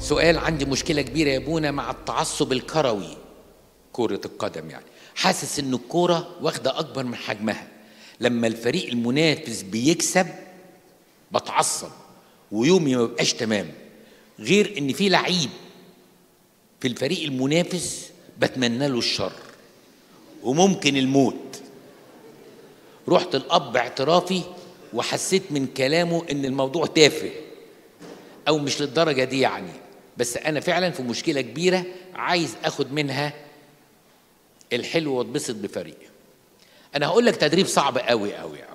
سؤال عندي مشكله كبيره يا ابونا مع التعصب الكروي كره القدم يعني حاسس ان الكوره واخده اكبر من حجمها لما الفريق المنافس بيكسب بتعصب ويومي ما بيبقاش تمام غير ان في لعيب في الفريق المنافس بتمنى له الشر وممكن الموت رحت الاب اعترافي وحسيت من كلامه ان الموضوع تافه او مش للدرجه دي يعني بس انا فعلا في مشكله كبيره عايز اخد منها الحلو واتبسط بفريق انا هقول لك تدريب صعب قوي قوي قوي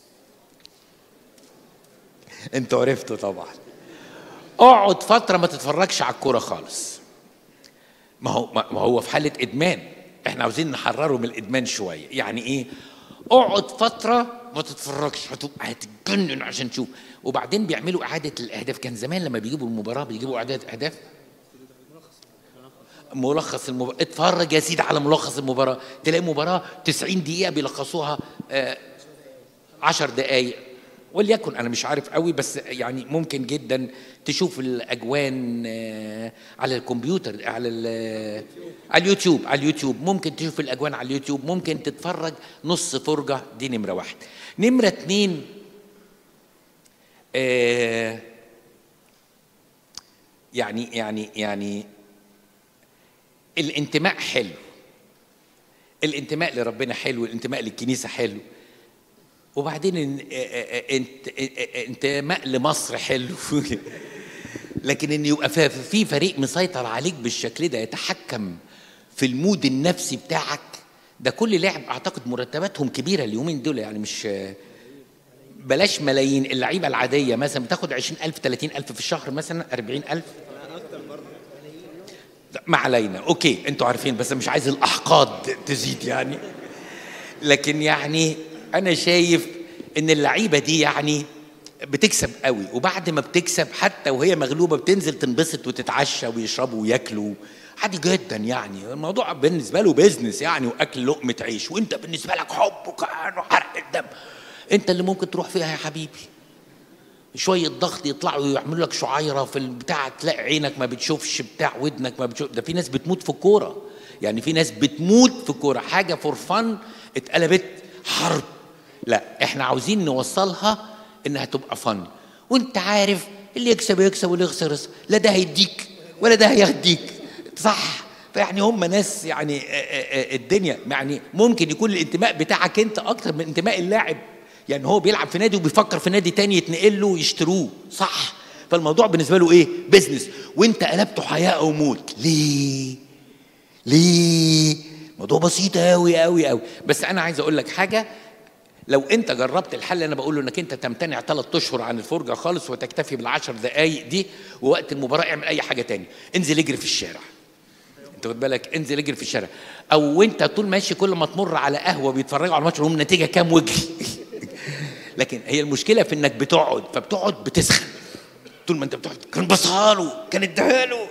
انتوا عرفتوا طبعا اقعد فتره ما تتفرجش على الكوره خالص ما هو ما هو في حاله ادمان احنا عاوزين نحرره من الادمان شويه يعني ايه اقعد فتره ما تتفرجش هتبقى هتتجنن عشان تشوف وبعدين بيعملوا اعاده الاهداف كان زمان لما بيجيبوا المباراه بيجيبوا اعاده اهداف ملخص المباراة اتفرج يا سيدي على ملخص المباراة تلاقي مباراة 90 دقيقة بيلخصوها آه 10 دقايق وليكن انا مش عارف قوي بس يعني ممكن جدا تشوف الاجوان آه على الكمبيوتر على على اليوتيوب على اليوتيوب ممكن تشوف الاجوان على اليوتيوب ممكن تتفرج نص فرجة دي نمرة واحد نمرة اتنين آه يعني يعني يعني الانتماء حلو الانتماء لربنا حلو الانتماء للكنيسة حلو وبعدين انتماء لمصر حلو لكن ان يبقى في فريق مسيطر عليك بالشكل ده يتحكم في المود النفسي بتاعك ده كل لاعب اعتقد مرتباتهم كبيره اليومين دول يعني مش بلاش ملايين اللعيبه العاديه مثلا بتاخد 20000 30000 في الشهر مثلا 40000 ما علينا اوكي انتوا عارفين بس مش عايز الاحقاد تزيد يعني لكن يعني انا شايف ان اللعيبه دي يعني بتكسب قوي وبعد ما بتكسب حتى وهي مغلوبه بتنزل تنبسط وتتعشى ويشربوا وياكلوا عادي جدا يعني الموضوع بالنسبه له بيزنس يعني واكل لقمه عيش وانت بالنسبه لك حب وكان وحرق الدم انت اللي ممكن تروح فيها يا حبيبي شويه ضغط يطلعوا ويعملوا لك شعيره في البتاع تلاقي عينك ما بتشوفش بتاع ودنك ما بتشوف ده في ناس بتموت في الكوره يعني في ناس بتموت في الكوره حاجه فور فن اتقلبت حرب لا احنا عاوزين نوصلها انها تبقى فن وانت عارف اللي يكسب يكسب واللي يخسر يخسر لا ده هيديك ولا ده هياخديك صح فيعني هم ناس يعني الدنيا يعني ممكن يكون الانتماء بتاعك انت اكتر من انتماء اللاعب يعني هو بيلعب في نادي وبيفكر في نادي تاني يتنقل له ويشتروه صح فالموضوع بالنسبه له ايه بيزنس وانت قلبته حياه او موت ليه ليه موضوع بسيط قوي قوي قوي بس انا عايز اقول لك حاجه لو انت جربت الحل اللي انا بقوله انك انت تمتنع ثلاث اشهر عن الفرجه خالص وتكتفي بالعشر دقائق دي ووقت المباراه اعمل اي حاجه تاني انزل اجري في الشارع انت خد بالك انزل اجري في الشارع او وانت طول ماشي كل ما تمر على قهوه بيتفرجوا على الماتش هم نتيجه كام واجري لكن هي المشكله في انك بتقعد فبتقعد بتسخن طول ما انت بتقعد كان بصها له كان اداها له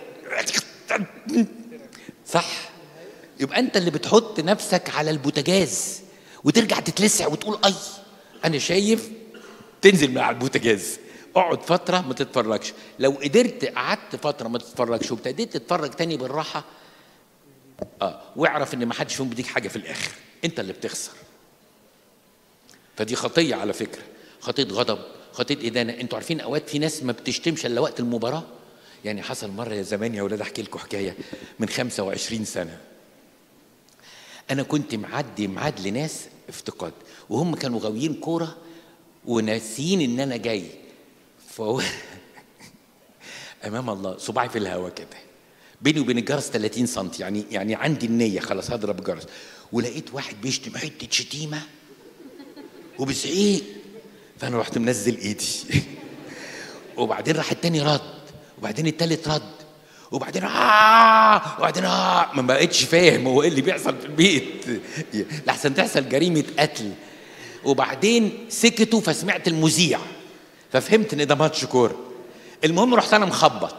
صح يبقى انت اللي بتحط نفسك على البوتاجاز وترجع تتلسع وتقول اي انا شايف تنزل من على البوتاجاز اقعد فتره ما تتفرجش لو قدرت قعدت فتره ما تتفرجش وابتديت تتفرج تاني بالراحه اه واعرف ان ما حدش فيهم بيديك حاجه في الاخر انت اللي بتخسر فدي خطيه على فكره خطيه غضب خطيه ادانه انتوا عارفين اوقات في ناس ما بتشتمش الا وقت المباراه يعني حصل مره يا زمان يا اولاد احكي لكم حكايه من 25 سنه انا كنت معدي معاد لناس افتقاد وهم كانوا غاويين كوره وناسيين ان انا جاي فهو امام الله صباعي في الهوا كده بيني وبين الجرس 30 سم يعني يعني عندي النيه خلاص هضرب الجرس ولقيت واحد بيشتم حته شتيمه وبزعيق فانا رحت منزل ايدي وبعدين راح التاني رد وبعدين التالت رد وبعدين آه وبعدين آه ما بقتش فاهم هو ايه اللي بيحصل في البيت لحسن تحصل جريمة قتل وبعدين سكتوا فسمعت المذيع ففهمت ان ده ماتش كورة المهم رحت انا مخبط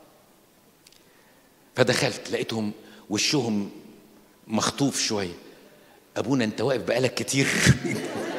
فدخلت لقيتهم وشهم مخطوف شوية ابونا انت واقف بقالك كتير